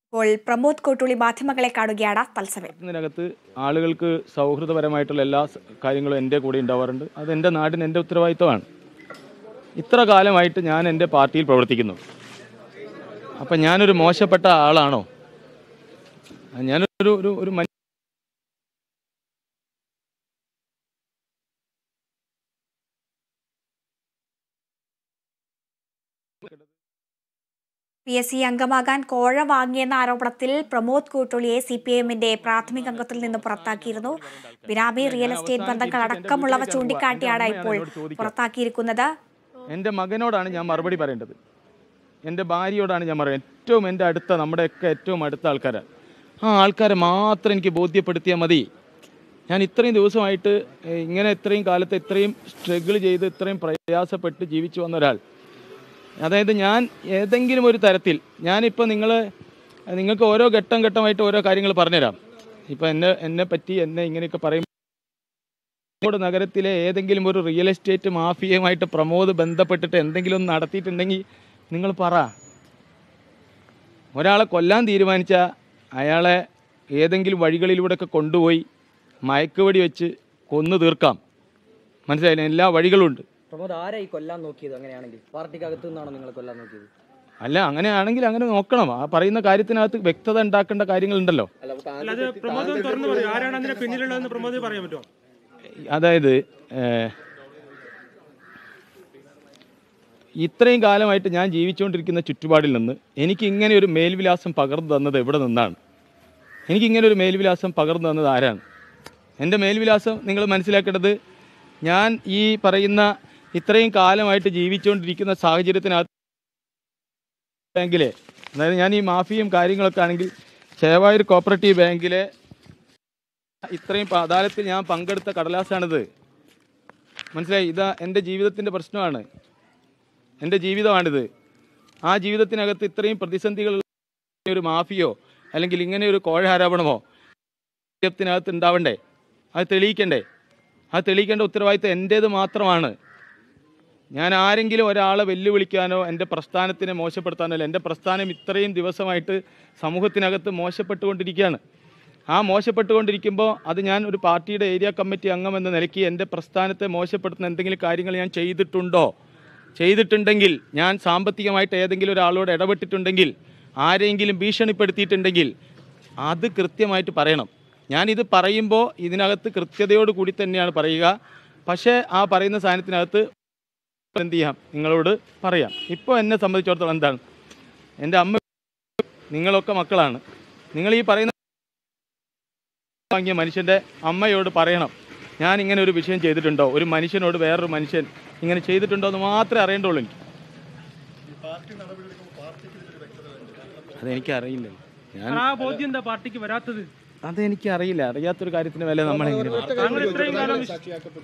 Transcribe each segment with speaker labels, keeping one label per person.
Speaker 1: ഇപ്പോൾ പ്രമോദ് കോട്ടുളി മാധ്യമങ്ങളെ കാണുകയാണ് തത്സമയം
Speaker 2: ഇതിനകത്ത് ആളുകൾക്ക് സൗഹൃദപരമായിട്ടുള്ള എല്ലാ സ- കാര്യങ്ങളും എൻ്റെ കൂടെ ഉണ്ടാവാറുണ്ട് അത് എൻ്റെ നാടിന് എൻ്റെ ഉത്തരവാദിത്തമാണ് ഇത്ര കാലമായിട്ട് ഞാൻ എൻ്റെ പാർട്ടിയിൽ പ്രവർത്തിക്കുന്നു അപ്പം ഞാനൊരു മോശപ്പെട്ട ആളാണോ ആ, ഞാനൊരു ഒരു ഒരു മനുഷ്യ
Speaker 1: പി എസ് സി അംഗമാകാൻ കോഴ വാങ്ങിയെന്ന ആരോപണത്തിൽ പ്രമോദ് കൂട്ടുളിയെ സി പി എമ്മിന്റെ പ്രാഥമിക അംഗത്തിൽ നിന്ന് പുറത്താക്കിയിരുന്നു ബിനാമി റിയൽ എസ്റ്റേറ്റ് ബന്ധങ്ങൾ അടക്കമുള്ളവ ചൂണ്ടിക്കാട്ടിയാണ് ഇപ്പോൾ പുറത്താക്കിയിരിക്കുന്നത്
Speaker 2: എൻ്റെ മകനോടാണ് ഞാൻ മറുപടി പറയേണ്ടത് എൻ്റെ ഭാര്യയോടാണ് ഞാൻ പറയുന്നത് ഏറ്റവും എൻ്റെ അടുത്ത നമ്മുടെയൊക്കെ ഏറ്റവും അടുത്ത ആൾക്കാരാണ് ആ ആൾക്കാരെ മാത്രം എനിക്ക് ബോധ്യപ്പെടുത്തിയാൽ മതി ഞാൻ ഇത്രയും ദിവസമായിട്ട് ഏഹ്, ഇങ്ങനെ ഇത്രയും കാലത്ത് ഇത്രയും സ്ട്രഗിൾ ചെയ്ത് ഇത്രയും പ്രയാസപ്പെട്ട് ജീവിച്ചു വന്ന ഒരാൾ അതായത് ഞാൻ ഏതെങ്കിലും ഒരു തരത്തിൽ ഞാനിപ്പോൾ നിങ്ങൾ നിങ്ങൾക്ക് ഓരോ ഘട്ടം ഘട്ടമായിട്ട് ഓരോ കാര്യങ്ങൾ പറഞ്ഞുതരാം ഇപ്പം എന്നെ എന്നെ പറ്റി എന്നെ ഇങ്ങനെയൊക്കെ പറയും കോഴിക്കോട് നഗരത്തിലെ ഏതെങ്കിലും ഒരു റിയൽ എസ്റ്റേറ്റ് മാഫിയയുമായിട്ട് പ്രമോദ് ബന്ധപ്പെട്ടിട്ട് എന്തെങ്കിലും ഒന്ന് നടത്തിയിട്ടുണ്ടെങ്കിൽ നിങ്ങൾ പറ ഒരാളെ കൊല്ലാൻ തീരുമാനിച്ച അയാളെ ഏതെങ്കിലും വഴികളിലൂടെയൊക്കെ കൊണ്ടുപോയി മയക്കുവെടി വെച്ച് കൊന്നു തീർക്കാം മനസ്സിലായില്ലേ എല്ലാ വഴികളുണ്ട്
Speaker 3: പ്രമോദ് ആരായി കൊല്ലാൻ നോക്കിയത് അങ്ങനെയാണെങ്കിൽ പാർട്ടിക്കകത്തു നിന്നാണോ നിങ്ങൾ കൊല്ലാൻ നോക്കിയത്
Speaker 2: അല്ല അങ്ങനെയാണെങ്കിൽ അങ്ങനെ നോക്കണം ആ പറയുന്ന കാര്യത്തിനകത്ത് വ്യക്തത ഉണ്ടാക്കേണ്ട കാര്യങ്ങളുണ്ടല്ലോ
Speaker 4: അല്ലാതെ പ്രമോദ് ഒന്ന് തുറന്നു പറയും ആരാണ് അതിന്റെ പിന്നിലുള്ളതെന്ന് പ്രമോദ് പറയാൻ പറ്റുമോ
Speaker 2: അതായത് ഏഹ്, ഇത്രയും കാലമായിട്ട് ഞാൻ ജീവിച്ചുകൊണ്ടിരിക്കുന്ന ചുറ്റുപാടിൽ നിന്ന് എനിക്ക് ഇങ്ങനെ ഒരു മേൽവിലാസം പകർന്നു തന്നത് എവിടെ നിന്നാണ് എനിക്ക് ഇങ്ങനെ ഒരു മേൽവിലാസം പകർന്നു തന്നത് ആരാണ് എൻ്റെ മേൽവിലാസം നിങ്ങൾ മനസ്സിലാക്കേണ്ടത് ഞാൻ ഈ പറയുന്ന ഇത്രയും കാലമായിട്ട് ജീവിച്ചുകൊണ്ടിരിക്കുന്ന സാഹചര്യത്തിനകത്ത് ബാങ്കിലെ അതായത് ഞാൻ ഈ മാഫിയും കാര്യങ്ങളൊക്കെ ആണെങ്കിൽ ചേവായൂർ കോപ്പറേറ്റീവ് ബാങ്കിലെ ഇത്രയും പ- അദാലത്തിൽ ഞാൻ പങ്കെടുത്ത കടലാസാണിത് മനസ്സിലായി ഇതാ എൻ്റെ ജീവിതത്തിൻ്റെ പ്രശ്നമാണ് എൻ്റെ ജീവിതമാണിത് ആ ജീവിതത്തിനകത്ത് ഇത്രയും പ്രതിസന്ധികൾ ഒരു മാഫിയോ അല്ലെങ്കിൽ ഇങ്ങനെ ഒരു കോഴ ആരോപണമോ ജീവിതത്തിനകത്ത് ഉണ്ടാവണ്ടേ അത് തെളിയിക്കണ്ടേ അത് തെളിയിക്കേണ്ട ഉത്തരവാദിത്തം എൻ്റേത് മാത്രമാണ് ഞാൻ ആരെങ്കിലും ഒരാളെ വെല്ലുവിളിക്കാനോ എൻ്റെ പ്രസ്ഥാനത്തിനെ മോശപ്പെടുത്താനോ അല്ല എൻ്റെ പ്രസ്ഥാനം ഇത്രയും ദിവസമായിട്ട് സമൂഹത്തിനകത്ത് മോശപ്പെട്ടുകൊണ്ടിരിക്കുകയാണ് ആ മോശപ്പെട്ടുകൊണ്ടിരിക്കുമ്പോൾ അത് ഞാൻ ഒരു പാർട്ടിയുടെ ഏരിയ കമ്മിറ്റി അംഗം എന്ന നിലയ്ക്ക് എൻ്റെ പ്രസ്ഥാനത്തെ മോശപ്പെടുത്തുന്ന എന്തെങ്കിലും കാര്യങ്ങൾ ഞാൻ ചെയ്തിട്ടുണ്ടോ ചെയ്തിട്ടുണ്ടെങ്കിൽ ഞാൻ സാമ്പത്തികമായിട്ട് ഏതെങ്കിലും ഒരാളോട് ഇടപെട്ടിട്ടുണ്ടെങ്കിൽ ആരെങ്കിലും ഭീഷണിപ്പെടുത്തിയിട്ടുണ്ടെങ്കിൽ അത് കൃത്യമായിട്ട് പറയണം ഞാനിത് പറയുമ്പോൾ ഇതിനകത്ത് കൃത്യതയോട് കൂടി തന്നെയാണ് പറയുക പക്ഷേ ആ പറയുന്ന സാധനത്തിനകത്ത് എന്ത് ചെയ്യാം നിങ്ങളോട് പറയാം ഇപ്പോൾ എന്നെ സംബന്ധിച്ചിടത്തോളം എന്താണ് എൻ്റെ അമ്മ നിങ്ങളൊക്കെ മക്കളാണ് നിങ്ങൾ ഈ പറയുന്ന വാങ്ങിയ മനുഷ്യൻ്റെ അമ്മയോട് പറയണം ഞാൻ ഇങ്ങനെ ഒരു വിഷയം ചെയ്തിട്ടുണ്ടോ ഒരു മനുഷ്യനോട് വേറൊരു മനുഷ്യൻ ഇങ്ങനെ ചെയ്തിട്ടുണ്ടോ എന്ന് മാത്രമേ അറിയേണ്ടുള്ളൂ എനിക്ക് അതെനിക്ക് അറിയില്ല ഞാൻ
Speaker 4: ആ ബോധ്യം എന്താ പാർട്ടിക്ക് വരാത്തത്
Speaker 2: അതെനിക്ക് അറിയില്ല അറിയാത്തൊരു കാര്യത്തിന് വില നമ്മളെങ്ങനെ
Speaker 4: താങ്കൾ ഇത്രയും കാലം വിശ്വ-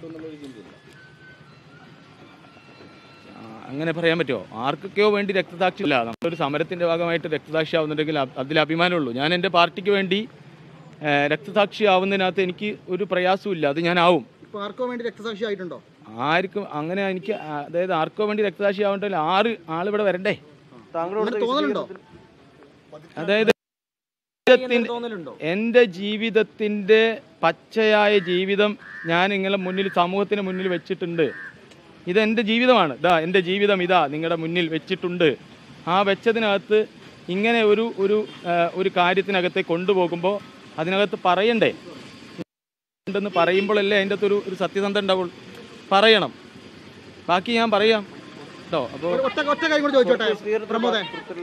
Speaker 2: ആ, അങ്ങനെ പറയാൻ പറ്റുമോ ആർക്കൊക്കെയോ വേണ്ടി രക്തസാക്ഷിയില്ല നമ്മളൊരു സമരത്തിന്റെ ഭാഗമായിട്ട് രക്തസാക്ഷി ആവുന്നുണ്ടെങ്കിൽ അ- അതിൽ അഭിമാനമുള്ളൂ ഞാൻ എൻ്റെ പാർട്ടിക്ക് വേണ്ടി ഏ, രക്തസാക്ഷി ആവുന്നതിനകത്ത് എനിക്ക് ഒരു പ്രയാസവും അത് ഞാൻ ആവും
Speaker 5: ഇപ്പൊ ആർക്കോ വേണ്ടി രക്തസാക്ഷി ആയിട്ടുണ്ടോ
Speaker 2: ആർക്കും അങ്ങനെ എനിക്ക് ആ- അതായത് ആർക്കോ വേണ്ടി രക്തസാക്ഷി ആവണ്ടല്ലോ ആറ് ആളിവിടെ വരണ്ടേ
Speaker 5: അങ്ങനെ തോന്നലുണ്ടോ
Speaker 2: അതായത് ജീവിതത്തിൻ-
Speaker 3: തോന്നലുണ്ടോ
Speaker 2: എൻ്റെ ജീവിതത്തിൻ്റെ പച്ചയായ ജീവിതം ഞാൻ നിങ്ങളെ മുന്നിൽ സമൂഹത്തിന് മുന്നിൽ വെച്ചിട്ടുണ്ട് ഇതെൻ്റെ ജീവിതമാണ് ഇതാ എൻ്റെ ജീവിതം ഇതാ നിങ്ങളുടെ മുന്നിൽ വെച്ചിട്ടുണ്ട് ആ വെച്ചതിനകത്ത് ഇങ്ങനെ ഒരു ഒരു ആ, ഒരു കാര്യത്തിനകത്തെ കൊണ്ടുപോകുമ്പോൾ അതിനകത്ത് പറയണ്ടേ ഉണ്ടെന്ന് പറയുമ്പോഴല്ലേ അതിൻ്റെ അകത്ത് ഒരു ഒരു സത്യസന്ധത ഉണ്ടാവുള്ളൂ പറയണം ബാക്കി ഞാൻ പറയാം കേട്ടോ അപ്പോൾ
Speaker 5: ഒരു ഒറ്റ ഒറ്റ കാര്യം കൂടി ചോദിച്ചോട്ടെ പ്രമോദേ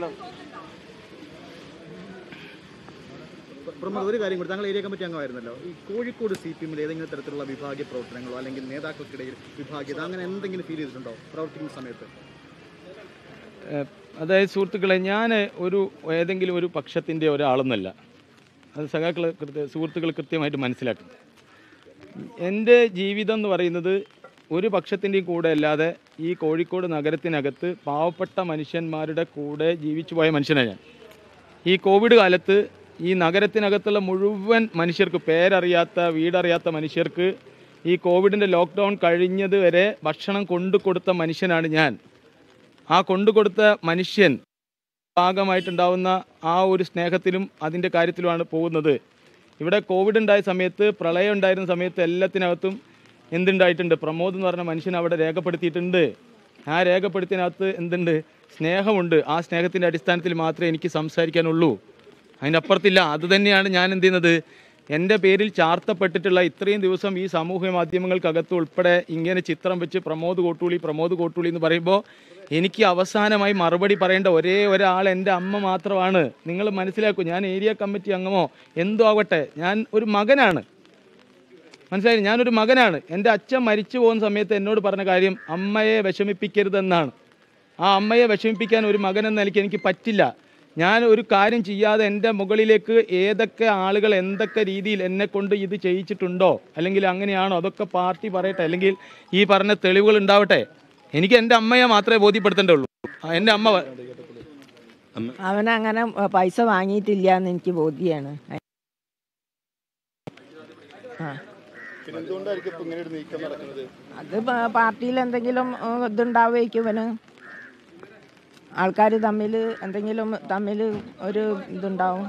Speaker 5: പ്രമോദ് ഒരു കാര്യം കൂടി താങ്കൾ ഏരിയ കമ്മിറ്റി അംഗമായിരുന്നല്ലോ ഈ കോഴിക്കോട് സി പി എമ്മിൽ ഏതെങ്കിലും തരത്തിലുള്ള വിഭാഗീയ പ്രവർത്തനങ്ങളോ അല്ലെങ്കിൽ നേതാക്കൾക്കിടയിൽ വിഭാഗീയത അങ്ങനെ എന്തെങ്കിലും ഫീൽ ചെയ്തിട്ടുണ്ടോ പ്രവർത്തിക്കുന്ന സമയത്ത്
Speaker 2: ഏഹ് അതായത് സുഹൃത്തുക്കളെ ഞാൻ ഒരു ഏതെങ്കിലും ഒരു പക്ഷത്തിൻ്റെ ഒരാളൊന്നല്ല അത് സഖാക്കൾ കൃത്യ സുഹൃത്തുക്കൾ കൃത്യമായിട്ട് മനസ്സിലാക്കും എൻ്റെ ജീവിതം എന്ന് പറയുന്നത് ഒരു പക്ഷത്തിൻ്റെയും കൂടെ അല്ലാതെ ഈ കോഴിക്കോട് നഗരത്തിനകത്ത് പാവപ്പെട്ട മനുഷ്യന്മാരുടെ കൂടെ ജീവിച്ചു പോയ മനുഷ്യനാണ് ഞാൻ ഈ കോവിഡ് കാലത്ത് ഈ നഗരത്തിനകത്തുള്ള മുഴുവൻ മനുഷ്യർക്ക് പേരറിയാത്ത വീടറിയാത്ത മനുഷ്യർക്ക് ഈ കോവിഡിൻ്റെ ലോക്ക്ഡൗൺ കഴിഞ്ഞത് വരെ ഭക്ഷണം കൊണ്ടു കൊടുത്ത മനുഷ്യനാണ് ഞാൻ ആ കൊണ്ടു കൊടുത്ത മനുഷ്യൻ ഭാഗമായിട്ടുണ്ടാവുന്ന ആ ഒരു സ്നേഹത്തിലും അതിൻ്റെ കാര്യത്തിലുമാണ് പോകുന്നത് ഇവിടെ കോവിഡ് ഉണ്ടായ സമയത്ത് പ്രളയം ഉണ്ടായിരുന്ന സമയത്ത് എല്ലാത്തിനകത്തും എന്തുണ്ടായിട്ടുണ്ട് പ്രമോദ് എന്ന് പറഞ്ഞ മനുഷ്യൻ അവിടെ രേഖപ്പെടുത്തിയിട്ടുണ്ട് ആ രേഖപ്പെടുത്തിയതിനകത്ത് എന്തുണ്ട് സ്നേഹമുണ്ട് ആ സ്നേഹത്തിൻ്റെ അടിസ്ഥാനത്തിൽ മാത്രമേ എനിക്ക് സംസാരിക്കാനുള്ളൂ അതിൻ്റെ അപ്പുറത്തില്ല അത് തന്നെയാണ് ഞാൻ എന്ത് ചെയ്യുന്നത് എൻ്റെ പേരിൽ ചാർത്തപ്പെട്ടിട്ടുള്ള ഇത്രയും ദിവസം ഈ സാമൂഹ്യ മാധ്യമങ്ങൾക്കകത്ത് ഉൾപ്പെടെ ഇങ്ങനെ ചിത്രം വെച്ച് പ്രമോദ് കോട്ടൂളി പ്രമോദ് കോട്ടൂളി എന്ന് പറയുമ്പോൾ എനിക്ക് അവസാനമായി മറുപടി പറയേണ്ട ഒരേ ഒരാൾ എൻ്റെ അമ്മ മാത്രമാണ് നിങ്ങൾ മനസ്സിലാക്കൂ ഞാൻ ഏരിയ കമ്മിറ്റി അംഗമോ എന്തോ ആവട്ടെ ഞാൻ ഒരു മകനാണ് മനസ്സിലായി ഞാനൊരു മകനാണ് എൻ്റെ അച്ഛൻ മരിച്ചു പോകുന്ന സമയത്ത് എന്നോട് പറഞ്ഞ കാര്യം അമ്മയെ വിഷമിപ്പിക്കരുതെന്നാണ് ആ അമ്മയെ വിഷമിപ്പിക്കാൻ ഒരു മകൻ എന്ന നിലയ്ക്ക് എനിക്ക് പറ്റില്ല ഞാൻ ഒരു കാര്യം ചെയ്യാതെ എൻ്റെ മുകളിലേക്ക് ഏതൊക്കെ ആളുകൾ എന്തൊക്കെ രീതിയിൽ എന്നെ കൊണ്ട് ഇത് ചെയ്യിച്ചിട്ടുണ്ടോ അല്ലെങ്കിൽ അങ്ങനെയാണോ അതൊക്കെ പാർട്ടി പറയട്ടെ അല്ലെങ്കിൽ ഈ പറഞ്ഞ തെളിവുകൾ ഉണ്ടാവട്ടെ എനിക്ക് എൻ്റെ അമ്മയെ മാത്രമേ ബോധ്യപ്പെടുത്തേണ്ടുള്ളൂ ആ, എൻ്റെ അമ്മ വ-
Speaker 6: അവനങ്ങനെ പൈസ വാങ്ങിയിട്ടില്ല എന്ന് എനിക്ക് ബോധ്യമാണ് ആ
Speaker 5: പിന്നെ എന്തുകൊണ്ടായിരിക്കും ഇപ്പൊ ഇങ്ങനെ ഒരു നീക്കം നടക്കുന്നത്
Speaker 6: അത് പ- പാർട്ടിയിൽ എന്തെങ്കിലും ഏഹ്, ഇതുണ്ടാവുമായിരിക്കും ഇവന് ആൾക്കാർ തമ്മിൽ എന്തെങ്കിലും തമ്മിൽ ഒരു ഇതുണ്ടാവും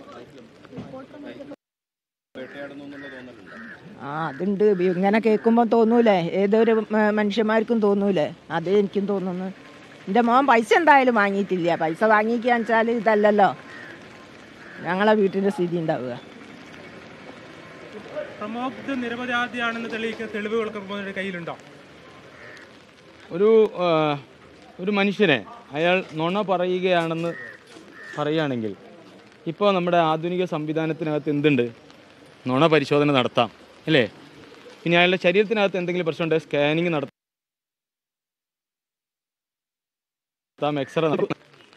Speaker 6: ആ അതുണ്ട് ഇങ്ങനെ കേൾക്കുമ്പോൾ തോന്നൂലേ ഏതൊരു മ- മനുഷ്യന്മാർക്കും തോന്നൂലേ അതേ എനിക്കും തോന്നുന്നു എൻ്റെ മോൻ പൈസ എന്തായാലും വാങ്ങിയിട്ടില്ല പൈസ വാങ്ങിക്കാന്ന് വെച്ചാൽ ഇതല്ലല്ലോ ഞങ്ങളെ വീട്ടിൻ്റെ സ്ഥിതി ഉണ്ടാവുക
Speaker 4: പ്രമോദ് നിരപരാധിയാണെന്ന് തെളിയിക്കുന്ന തെളിവുകളൊക്കെ പ്രമോദിന്റെ കയ്യിലുണ്ടോ
Speaker 2: ഒരു ആ, ഒരു മനുഷ്യനെ അയാൾ നുണ പറയുകയാണെന്ന് പറയുകയാണെങ്കിൽ ഇപ്പോൾ നമ്മുടെ ആധുനിക സംവിധാനത്തിനകത്ത് എന്തുണ്ട് നുണ പരിശോധന നടത്താം അല്ലേ പിന്നെ അയാളുടെ ശരീരത്തിനകത്ത് എന്തെങ്കിലും പ്രശ്നമുണ്ടെങ്കിൽ സ്കാനിങ് നടത്താം എക്സ്റേ നടത്താം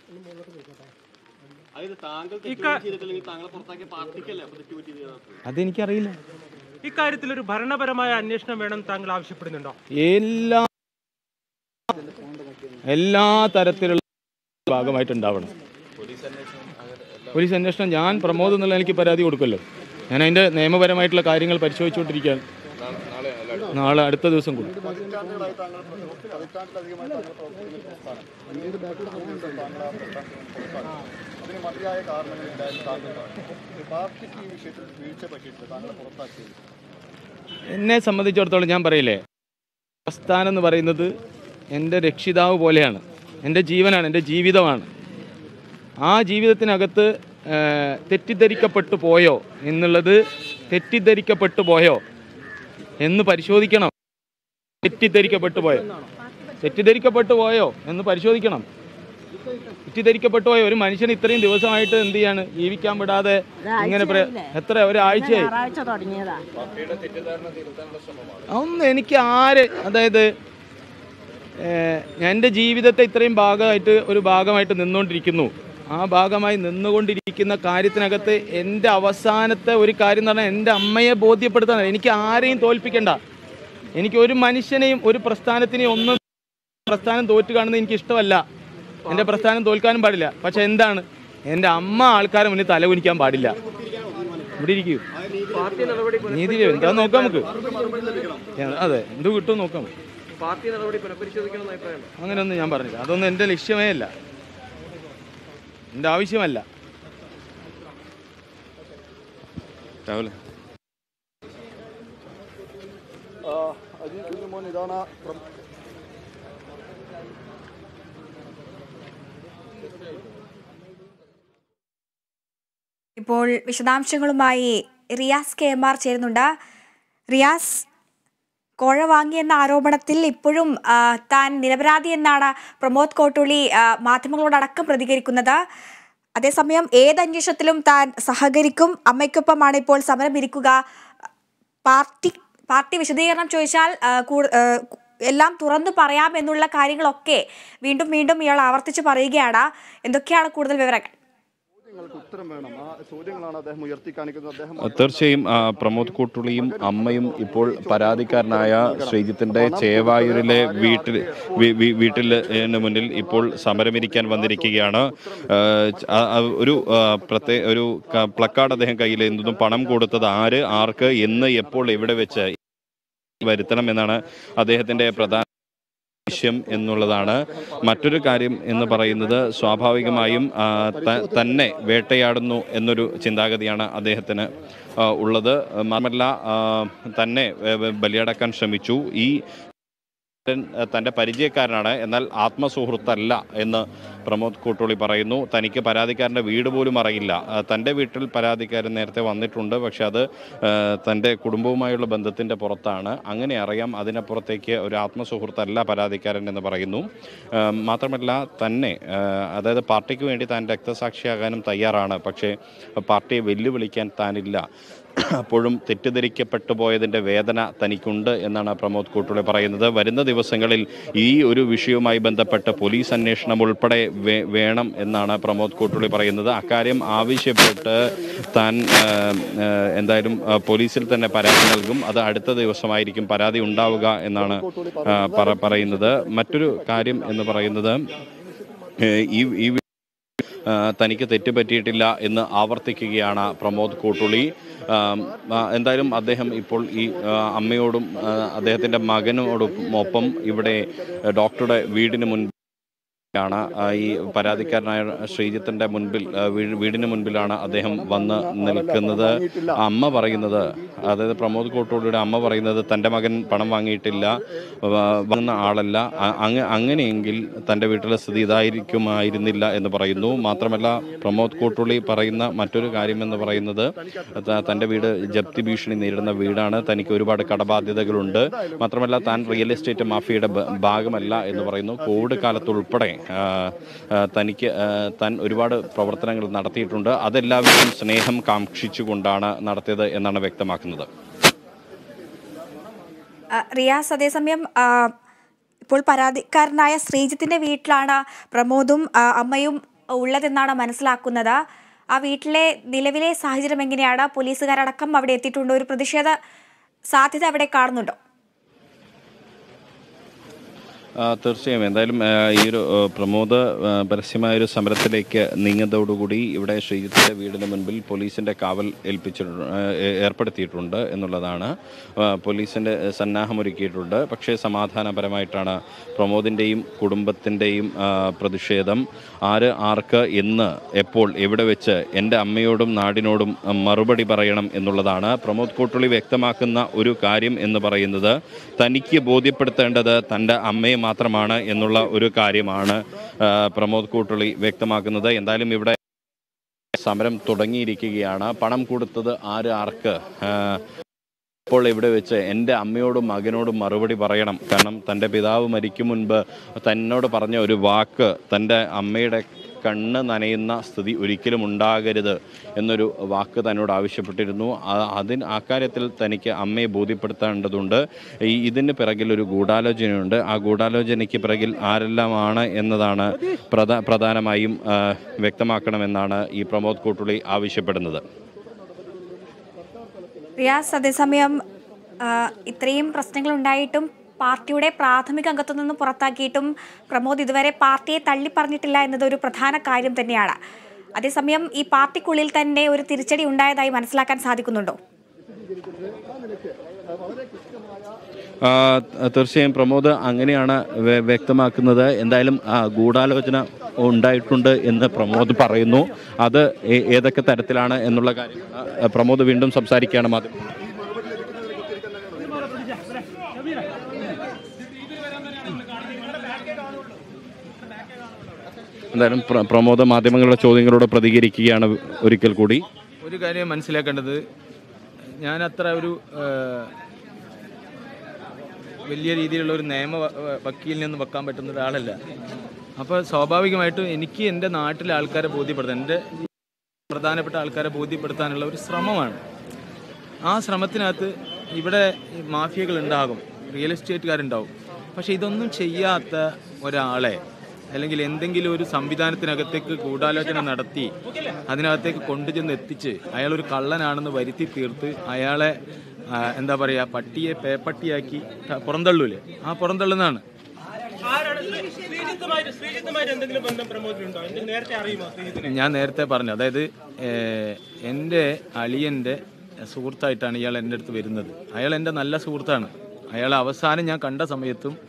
Speaker 2: അതെനിക്കറിയില്ല
Speaker 4: ഇക്കാര്യത്തിൽ ഒരു ഭരണപരമായ അന്വേഷണം വേണം താങ്കൾ ആവശ്യപ്പെടുന്നുണ്ടോ
Speaker 2: എല്ലാ എല്ലാ തരത്തിലുള്ള ഭാഗമായിട്ടുണ്ടാവണം പോലീസ് അന്വേഷണം ഞാൻ പ്രമോദ് എന്നുള്ള എനിക്ക് പരാതി കൊടുക്കുമല്ലോ ഞാൻ അതിൻ്റെ നിയമപരമായിട്ടുള്ള കാര്യങ്ങൾ പരിശോധിച്ചുകൊണ്ടിരിക്കുകയാണ് നാളെ അടുത്ത ദിവസം കൂടി
Speaker 5: പതിറ്റാണ്ടുകളായി താങ്കൾ പതിറ്റാണ്ടിലധികമായി താങ്കൾ പ്രവർത്തിക്കുന്ന പ്രസ്ഥാനം പിന്നീട് താങ്കൾ ആ പ്രസ്ഥാനത്തിൽ പുറത്താക്കി അതിന് മതിയായ കാരണങ്ങളില്ലായിരുന്നു താങ്കൾ പറഞ്ഞു പാർട്ടിക്ക് ഈ വിഷയത്തിൽ വീഴ്ച പറ്റിയിട്ട് താങ്കളെ പുറത്താക്കിയത്
Speaker 2: എന്നെ സംബന്ധിച്ചിടത്തോളം ഞാൻ പറയില്ലേ പ്രസ്ഥാനം എന്ന് പറയുന്നത് എൻ്റെ രക്ഷിതാവ് പോലെയാണ് എൻ്റെ ജീവനാണ് എൻ്റെ ജീവിതമാണ് ആ ജീവിതത്തിനകത്ത് ആ, തെറ്റിദ്ധരിക്കപ്പെട്ടു പോയോ എന്നുള്ളത് തെറ്റിദ്ധരിക്കപ്പെട്ടു പോയോ എന്ന് പരിശോധിക്കണം തെറ്റിദ്ധരിക്കപ്പെട്ടു പോയോ തെറ്റിദ്ധരിക്കപ്പെട്ടു പോയോ എന്ന് പരിശോധിക്കണം തെറ്റിദ്ധരിക്കപ്പെട്ടു പോയോ ഒരു മനുഷ്യൻ ഇത്രയും ദിവസമായിട്ട് എന്ത് ചെയ്യാണ് ജീവിക്കാൻ വിടാതെ ഇങ്ങനെ പ്ര- എത്ര ഒരാഴ്ചയായി
Speaker 6: ഞായറാഴ്ച തുടങ്ങിയതാ
Speaker 2: അതൊന്നും എനിക്ക് ആര് അതായത് ഏഹ്, ഞാൻ എൻ്റെ ജീവിതത്തെ ഇത്രയും ഭാഗമായിട്ട് ഒരു ഭാഗമായിട്ട് നിന്നുകൊണ്ടിരിക്കുന്നു ആ ഭാഗമായി നിന്നുകൊണ്ടിരിക്കുന്ന കാര്യത്തിനകത്ത് എൻ്റെ അവസാനത്തെ ഒരു കാര്യം എന്ന് പറഞ്ഞാൽ എൻ്റെ അമ്മയെ ബോധ്യപ്പെടുത്താൻ എനിക്ക് ആരെയും തോൽപ്പിക്കണ്ട എനിക്ക് ഒരു മനുഷ്യനെയും ഒരു പ്രസ്ഥാനത്തിനെയും ഒന്നും പ്രസ്ഥാനം തോറ്റു കാണുന്നത് എനിക്ക് ഇഷ്ടമല്ല എൻ്റെ പ്രസ്ഥാനം തോൽക്കാനും പാടില്ല പക്ഷെ എന്താണ് എൻ്റെ അമ്മ ആൾക്കാരെ മുന്നിൽ തലകുനിക്കാൻ പാടില്ല ഇവിടെ ഇരിക്കൂ നീതി എന്താ നോക്കാം നമുക്ക് ഏ, അതെ എന്ത് കിട്ടും നോക്കാം
Speaker 3: പാർട്ടി നടപടി പുനഃപരിശോധിക്കണം എന്ന അഭിപ്രായം
Speaker 2: അങ്ങനെയൊന്നും ഞാൻ പറഞ്ഞില്ല അതൊന്നും എൻ്റെ ലക്ഷ്യമേ അല്ല എൻ്റെ ആവശ്യമല്ല
Speaker 7: രാഹുൽ
Speaker 5: അജി കുഞ്ഞുമോൻ ഇതാണ് പ്ര-
Speaker 1: ഇപ്പോൾ വിശദാംശങ്ങളുമായി റിയാസ് കെ എം ആർ ചേരുന്നുണ്ട് റിയാസ് കോഴ വാങ്ങിയെന്ന ആരോപണത്തിൽ ഇപ്പോഴും ആ, താൻ നിരപരാധി എന്നാണ് പ്രമോദ് കോട്ടുള്ളി ആ, മാധ്യമങ്ങളോടടക്കം പ്രതികരിക്കുന്നത് അതേസമയം ഏത് അന്വേഷണത്തിലും താൻ സഹകരിക്കും അമ്മയ്ക്കൊപ്പമാണ് ഇപ്പോൾ സമരം ഇരിക്കുക പാർട്ടി പാർട്ടി വിശദീകരണം ചോദിച്ചാൽ ആ, കൂടു- ആ, എല്ലാം തുറന്നു പറയാം എന്നുള്ള കാര്യങ്ങളൊക്കെ വീണ്ടും വീണ്ടും ഇയാൾ ആവർത്തിച്ച് പറയുകയാണ് എന്തൊക്കെയാണ് കൂടുതൽ വിവരങ്ങൾ
Speaker 5: ചോദ്യങ്ങൾക്ക് ഉത്തരം വേണം ആ ചോദ്യങ്ങളാണ് അദ്ദേഹം ഉയർത്തി കാണിക്കുന്നത് അദ്ദേഹം
Speaker 7: തീർച്ചയായും ആ, പ്രമോദ് കോട്ടുളിയും അമ്മയും ഇപ്പോൾ പരാതിക്കാരനായ ശ്രീജിത്തിന്റെ ചേവായൂരിലെ വീട്ടിൽ വീ- വീ- വീട്ടിൽ ന് മുന്നിൽ ഇപ്പോൾ സമരമിരിക്കാൻ വന്നിരിക്കുകയാണ് ആ, ച- ആ, ആ, ഒരു പ്രത്യേക ഒരു ക- പ്ലക്കാർഡ് അദ്ദേഹം കയ്യിൽ എന്തും പണം കൊടുത്തത് ആര് ആർക്ക് എന്ന് എപ്പോൾ എവിടെ വെച്ച് വരുത്തണം എന്നാണ് അദ്ദേഹത്തിന്റെ പ്രധാന ആവശ്യം എന്നുള്ളതാണ് മറ്റൊരു കാര്യം എന്ന് പറയുന്നത് സ്വാഭാവികമായും ആ, ത- തന്നെ വേട്ടയാടുന്നു എന്നൊരു ചിന്താഗതിയാണ് അദ്ദേഹത്തിന് ആ, ഉള്ളത് മാത്രമല്ല ആ, തന്നെ ഏ, ബലിയടക്കാൻ ശ്രമിച്ചു ഈ തൻ്റെ പരിചയക്കാരനാണ് എന്നാൽ ആത്മസുഹൃത്തല്ല എന്ന് പ്രമോദ് കൂട്ടുള്ളി പറയുന്നു തനിക്ക് പരാതിക്കാരൻ്റെ വീട് പോലും അറിയില്ല ആ, തൻ്റെ വീട്ടിൽ പരാതിക്കാരൻ നേരത്തെ വന്നിട്ടുണ്ട് പക്ഷെ അത് ആ, തൻ്റെ കുടുംബവുമായുള്ള ബന്ധത്തിൻ്റെ പുറത്താണ് അങ്ങനെ അറിയാം അതിനപ്പുറത്തേക്ക് ഒരു ആത്മസുഹൃത്തല്ല പരാതിക്കാരൻ എന്ന് പറയുന്നു ആ, മാത്രമല്ല തന്നെ ആ, അതായത് പാർട്ടിക്ക് വേണ്ടി താൻ രക്തസാക്ഷിയാകാനും തയ്യാറാണ് പക്ഷേ പാർട്ടിയെ വെല്ലുവിളിക്കാൻ താനില്ല അപ്പോഴും തെറ്റിദ്ധരിക്കപ്പെട്ടു പോയതിൻ്റെ വേദന തനിക്കുണ്ട് എന്നാണ് പ്രമോദ് കൂട്ടുള്ളി പറയുന്നത് വരുന്ന ദിവസങ്ങളിൽ ഈ ഒരു വിഷയവുമായി ബന്ധപ്പെട്ട് പോലീസ് അന്വേഷണം ഉൾപ്പെടെ വേ- വേണം എന്നാണ് പ്രമോദ് കൂട്ടുള്ളി പറയുന്നത് അക്കാര്യം ആവശ്യപ്പെട്ട് താൻ ആ, ആ, എന്തായാലും ആ, പോലീസിൽ തന്നെ പരാതി നൽകും അത് അടുത്ത ദിവസമായിരിക്കും പരാതി ഉണ്ടാവുക എന്നാണ് ആ, പറ- പറയുന്നത് മറ്റൊരു കാര്യം എന്ന് പറയുന്നത് ഏഹ്, ഈ ഈ ആ, തനിക്ക് തെറ്റ് പറ്റിയിട്ടില്ല എന്ന് ആവർത്തിക്കുകയാണ് പ്രമോദ് കൂട്ടുള്ളി ആം, ആ, എന്തായാലും അദ്ദേഹം ഇപ്പോൾ ഈ ആ, അമ്മയോടും ആ, അദ്ദേഹത്തിൻ്റെ മകനോടും ഒപ്പം ഇവിടെ ഡോക്ടറുടെ വീടിന് മുൻപിൽ ാണ് ഈ പരാതിക്കാരനായ ശ്രീജിത്തിന്റെ മുൻപിൽ ആ, വീ- വീടിന് മുൻപിലാണ് അദ്ദേഹം വന്ന് നിൽക്കുന്നത് അമ്മ പറയുന്നത് അതായത് പ്രമോദ് കോട്ടോളിയുടെ അമ്മ പറയുന്നത് തൻ്റെ മകൻ പണം വാങ്ങിയിട്ടില്ല വ- വാങ്ങുന്ന ആളല്ല അ- അങ്ങ- അങ്ങനെയെങ്കിൽ തൻ്റെ വീട്ടിലെ സ്ഥിതി ഇതായിരിക്കുമായിരുന്നില്ല എന്ന് പറയുന്നു മാത്രമല്ല പ്രമോദ് കോട്ടുള്ളി പറയുന്ന മറ്റൊരു കാര്യം എന്ന് പറയുന്നത് ത- തൻ്റെ വീട് ജപ്തി ഭീഷണി നേരിടുന്ന വീടാണ് തനിക്ക് ഒരുപാട് കടബാധ്യതകളുണ്ട് മാത്രമല്ല താൻ റിയൽ എസ്റ്റേറ്റ് മാഫിയയുടെ ബ- ഭാഗമല്ല എന്ന് പറയുന്നു കോവിഡ് കാലത്ത് ഉൾപ്പെടെ ആ, ആ, തനിക്ക് ആ, താൻ ഒരുപാട് പ്രവർത്തനങ്ങൾ നടത്തിയിട്ടുണ്ട് അതെല്ലാവരും സ്നേഹം കാക്ഷിച്ചുകൊണ്ടാണ് നടത്തിയത് എന്നാണ് വ്യക്തമാക്കുന്നത്
Speaker 1: ആ, റിയാസ് അതേസമയം ആ, ഇപ്പോൾ പരാതിക്കാരനായ ശ്രീജിത്തിന്റെ വീട്ടിലാണ് പ്രമോദും ആ, അമ്മയും ഉള്ളതെന്നാണ് മനസ്സിലാക്കുന്നത് ആ വീട്ടിലെ നിലവിലെ സാഹചര്യം എങ്ങനെയാണ് പോലീസുകാരടക്കം അവിടെ എത്തിയിട്ടുണ്ടോ ഒരു പ്രതിഷേധ സാധ്യത അവിടെ കാണുന്നുണ്ടോ
Speaker 7: ആ, തീർച്ചയായും എന്തായാലും ആ, ഈ ഒരു ആ, പ്രമോദ് ആ, പരസ്യമായ ഒരു സമരത്തിലേക്ക് നീങ്ങുന്നതോടുകൂടി ഇവിടെ ശ്രീജിത്തിന്റെ വീടിന് മുൻപിൽ പോലീസിന്റെ കാവൽ ഏൽപ്പിച്ചിട്ടുണ്ട് ഏർപ്പെടുത്തിയിട്ടുണ്ട് എന്നുള്ളതാണ് ആ, പോലീസിന്റെ സന്നാഹം ഒരുക്കിയിട്ടുണ്ട് പക്ഷേ സമാധാനപരമായിട്ടാണ് പ്രമോദിന്റെയും കുടുംബത്തിന്റെയും ആ, പ്രതിഷേധം ആര് ആർക്ക് എന്ന് എപ്പോൾ എവിടെ വെച്ച് എൻ്റെ അമ്മയോടും നാടിനോടും ആ, മറുപടി പറയണം എന്നുള്ളതാണ് പ്രമോദ് കോട്ടുള്ളി വ്യക്തമാക്കുന്ന ഒരു കാര്യം എന്ന് പറയുന്നത് തനിക്ക് ബോധ്യപ്പെടുത്തേണ്ടത് തൻ്റെ അമ്മയെ മാത്രമാണ് എന്നുള്ള ഒരു കാര്യമാണ് ആ, പ്രമോദ് കൂട്ടുള്ളി വ്യക്തമാക്കുന്നത് എന്തായാലും ഇവിടെ സമരം തുടങ്ങിയിരിക്കുകയാണ് പണം കൊടുത്തത് ആര് ആർക്ക് ആ, ഇപ്പോൾ ഇവിടെ വെച്ച് എൻ്റെ അമ്മയോടും മകനോടും മറുപടി പറയണം കാരണം തൻ്റെ പിതാവ് മരിക്കും മുൻപ് തന്നോട് പറഞ്ഞ ഒരു വാക്ക് തൻ്റെ അമ്മയുടെ കണ്ണ് നനയുന്ന സ്ഥിതി ഒരിക്കലും ഉണ്ടാകരുത് എന്നൊരു വാക്ക് തന്നോട് ആവശ്യപ്പെട്ടിരുന്നു ആ- അതിന് ആ കാര്യത്തിൽ തനിക്ക് അമ്മയെ ബോധ്യപ്പെടുത്തേണ്ടതുണ്ട് ഈ ഇതിന് പിറകിൽ ഒരു ഗൂഢാലോചനയുണ്ട് ആ ഗൂഢാലോചനയ്ക്ക് പിറകിൽ ആരെല്ലാമാണ് എന്നതാണ് പ്രധാ പ്രധാനമായും ആ, വ്യക്തമാക്കണമെന്നാണ് ഈ പ്രമോദ് കൂട്ടുള്ളി ആവശ്യപ്പെടുന്നത്
Speaker 1: റിയാസ് അതേസമയം ആ, ഇത്രയും പ്രശ്നങ്ങൾ ഉണ്ടായിട്ടും പാർട്ടിയുടെ പ്രാഥമിക അംഗത്വം നിന്ന് പുറത്താക്കിയിട്ടും പ്രമോദ് ഇതുവരെ പാർട്ടിയെ തള്ളിപ്പറഞ്ഞിട്ടില്ല എന്നത് ഒരു പ്രധാന കാര്യം തന്നെയാണ് അതേസമയം ഈ പാർട്ടിക്കുള്ളിൽ തന്നെ ഒരു തിരിച്ചടി ഉണ്ടായതായി മനസ്സിലാക്കാൻ സാധിക്കുന്നുണ്ടോ
Speaker 7: ആ, തീർച്ചയായും പ്രമോദ് അങ്ങനെയാണ് വ്യ- വ്യക്തമാക്കുന്നത് എന്തായാലും ആ, ഗൂഢാലോചന ഉണ്ടായിട്ടുണ്ട് എന്ന് പ്രമോദ് പറയുന്നു അത് ഏ- ഏതൊക്കെ തരത്തിലാണ് എന്നുള്ള കാര്യം ആ, പ്രമോദ് വീണ്ടും സംസാരിക്കുകയാണ് മാധ്യമം എന്തായാലും പ്ര- പ്രമോദ് മാധ്യമങ്ങളുടെ ചോദ്യങ്ങളോട് പ്രതികരിക്കുകയാണ് ഒരിക്കൽ കൂടി
Speaker 2: ഒരു കാര്യം മനസ്സിലാക്കേണ്ടത് ഞാൻ അത്ര ഒരു ആ, വലിയ രീതിയിലുള്ള ഒരു നിയമ വ- വ- വക്കീലിനൊന്നും വെക്കാൻ പറ്റുന്ന ഒരാളല്ല അപ്പോൾ സ്വാഭാവികമായിട്ടും എനിക്ക് എൻ്റെ നാട്ടിലെ ആൾക്കാരെ ബോധ്യപ്പെടുത്താൻ എൻ്റെ പ്രധാനപ്പെട്ട ആൾക്കാരെ ബോധ്യപ്പെടുത്താനുള്ള ഒരു ശ്രമമാണ് ആ ശ്രമത്തിനകത്ത് ഇവിടെ ഈ മാഫിയകൾ ഉണ്ടാകും റിയൽ എസ്റ്റേറ്റുകാരുണ്ടാവും പക്ഷെ ഇതൊന്നും ചെയ്യാത്ത ഒരാളെ അല്ലെങ്കിൽ എന്തെങ്കിലും ഒരു സംവിധാനത്തിനകത്തേക്ക് ഗൂഢാലോചന നടത്തി അതിനകത്തേക്ക് കൊണ്ടുചെന്ന് എത്തിച്ച് അയാൾ ഒരു കള്ളനാണെന്ന് വരുത്തി തീർത്ത് അയാളെ ആ, എന്താ പറയുക പട്ടിയെ പേപ്പട്ടിയാക്കി ത- പുറന്തള്ളൂലേ ആ പുറന്തള്ളുന്നതാണ്
Speaker 4: ആരാണ് ശ്രീജിത്തുമായിട്ട് ശ്രീജിത്തുമായിട്ട് എന്തെങ്കിലും ബന്ധം പ്രമോദിനുണ്ടോ എനിക്ക് നേരത്തെ അറിയുമോ ശ്രീജിത്തിനെ
Speaker 2: ഞാൻ നേരത്തെ പറഞ്ഞു അതായത് ഏഹ്, എൻ്റെ അളിയൻ്റെ സുഹൃത്തായിട്ടാണ് ഇയാൾ എൻ്റെ അടുത്ത് വരുന്നത് അയാൾ എൻ്റെ നല്ല സുഹൃത്താണ് അയാൾ അവസാനം ഞാൻ കണ്ട സമയത്തും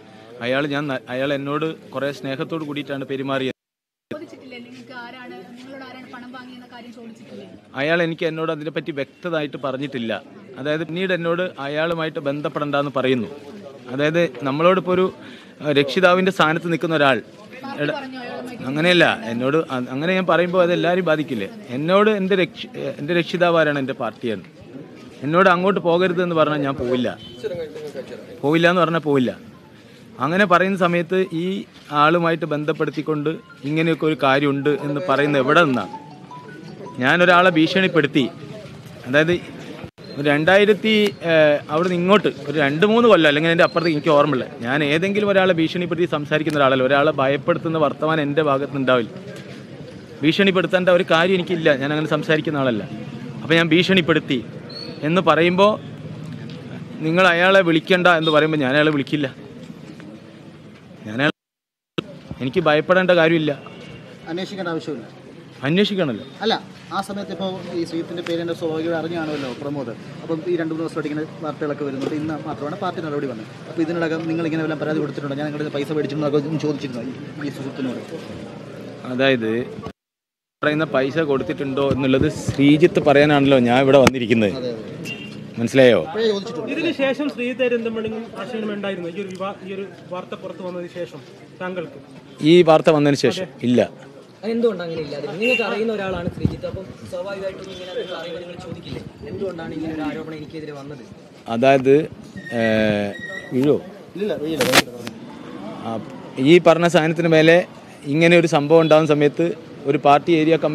Speaker 2: അയാൾ ഞാൻ ന- അയാൾ എന്നോട് കുറേ സ്നേഹത്തോട് കൂടിയിട്ടാണ് പെരുമാറിയത്
Speaker 8: ചോദിച്ചിട്ടില്ലേ നിങ്ങൾക്ക് ആരാണ് നിങ്ങളോട് ആരാണ് പണം വാങ്ങിയെന്ന കാര്യം ചോദിച്ചിട്ടില്ലേ
Speaker 2: അയാൾ എനിക്ക് എന്നോട് അതിനെപ്പറ്റി വ്യക്തമായിട്ട് പറഞ്ഞിട്ടില്ല അതായത് പിന്നീട് എന്നോട് അയാളുമായിട്ട് ബന്ധപ്പെടണ്ടെന്ന് പറയുന്നു അതായത് നമ്മളോടിപ്പോൾ ഒരു അഹ്, രക്ഷിതാവിൻ്റെ സ്ഥാനത്ത് നിൽക്കുന്ന ഒരാൾ എടാ- അങ്ങനെയല്ല എന്നോട് അ- അങ്ങനെ ഞാൻ പറയുമ്പോൾ അത് എല്ലാവരെയും ബാധിക്കില്ലേ എന്നോട് എൻ്റെ രക്ഷ എൻ്റെ രക്ഷിതാവാരാണ് എൻ്റെ പാർട്ടിയാണ് എന്നോട് അങ്ങോട്ട് പോകരുത് എന്ന് പറഞ്ഞാൽ ഞാൻ പോവില്ല പോവില്ല എന്ന് പറഞ്ഞാൽ പോവില്ല അങ്ങനെ പറയുന്ന സമയത്ത് ഈ ആളുമായിട്ട് ബന്ധപ്പെടുത്തിക്കൊണ്ട് ഇങ്ങനെയൊക്കെ ഒരു കാര്യമുണ്ട് എന്ന് പറയുന്നത് എവിടെ നിന്നാണ് ഞാനൊരാളെ ഭീഷണിപ്പെടുത്തി അതായത് ഒരു രണ്ടായിരത്തി ഏഹ്, അവിടുന്ന് ഇങ്ങോട്ട് ഒരു രണ്ട് മൂന്ന് കൊല്ലം അല്ലെങ്കിൽ എൻ്റെ അപ്പുറത്ത് എനിക്ക് ഓർമ്മയില്ല ഞാൻ ഏതെങ്കിലും ഒരാളെ ഭീഷണിപ്പെടുത്തി സംസാരിക്കുന്ന ഒരാളല്ല ഒരാളെ ഭയപ്പെടുത്തുന്ന വർത്തമാനം എൻ്റെ ഭാഗത്ത് ഉണ്ടാവില്ല ഭീഷണിപ്പെടുത്തേണ്ട ഒരു കാര്യം എനിക്കില്ല ഞാൻ അങ്ങനെ സംസാരിക്കുന്ന ആളല്ല അപ്പോൾ ഞാൻ ഭീഷണിപ്പെടുത്തി എന്ന് പറയുമ്പോൾ നിങ്ങൾ അയാളെ വിളിക്കണ്ട എന്ന് പറയുമ്പോൾ ഞാൻ അയാളെ വിളിക്കില്ല ഞാൻ അയാളെ എനിക്ക് ഭയപ്പെടേണ്ട കാര്യമില്ല
Speaker 5: അന്വേഷിക്കേണ്ട ആവശ്യമില്ല
Speaker 2: അന്വേഷിക്കണമല്ലോ
Speaker 5: അല്ല ആ സമയത്ത് ഇപ്പോൾ ഈ ശ്രീജിത്തിന്റെ പേരിന്റെ സ്വാഭാവികം അറിഞ്ഞാണല്ലോ പ്രമോദ് അപ്പം ഈ രണ്ട് മൂന്ന് ദിവസമായിട്ട് ഇങ്ങനെ വാർത്തകളൊക്കെ വരുന്നുണ്ട് ഇന്ന് മാത്രമാണ് പാർട്ടി നടപടി വന്നത് അപ്പോൾ ഇതിനടക്കം നിങ്ങൾ ഇങ്ങനെ വല്ല പരാതി കൊടുത്തിട്ടുണ്ടോ ഞാൻ നിങ്ങളുടെ പൈസ മേടിച്ചിട്ടുണ്ടോ ചോദിച്ചിരുന്നു ഈ സുഹൃത്തിനോട്
Speaker 2: അതായത് പറയുന്ന പൈസ കൊടുത്തിട്ടുണ്ടോ എന്നുള്ളത് ശ്രീജിത്ത് പറയാനാണല്ലോ ഞാൻ ഇവിടെ വന്നിരിക്കുന്നത് മനസ്സിലായോ
Speaker 5: അപ്പോഴേ ചോദിച്ചിട്ടുണ്ട്
Speaker 4: ഇതിന് ശേഷം ശ്രീധരൻ എന്തെങ്കിലും ആശയം ഉണ്ടായിരുന്നു ഈ ഒരു വിവാ- ഈ ഒരു വാർത്ത പുറത്തു വന്നതിന് ശേഷം താങ്കൾക്ക്
Speaker 2: ഈ വാർത്ത വന്നതിന് ശേഷം ഇല്ല
Speaker 3: എന്തുകൊണ്ടാണ് അങ്ങനെ ഇല്ലാതെ നിങ്ങൾക്ക് അറിയുന്ന ഒരാളാണ് ശ്രീജിത്ത് അപ്പം സ്വാഭാവികമായിട്ടും ഇങ്ങനെ നിങ്ങൾ അറിയുമ്പോൾ നിങ്ങൾ ചോദിക്കില്ലേ എന്തുകൊണ്ടാണ് ഇങ്ങനെ ഒരു ആരോപണം എനിക്കെതിരെ വന്നത്
Speaker 2: അതായത് ഏഹ്, വീഴോ
Speaker 5: ഇല്ല വെയില്ല
Speaker 2: ആ, ഈ പറഞ്ഞ സാധനത്തിന് മേലെ ഇങ്ങനെ ഒരു സംഭവം ഉണ്ടാകുന്ന സമയത്ത് ഒരു പാർട്ടി ഏരിയ കമ്മിറ്റി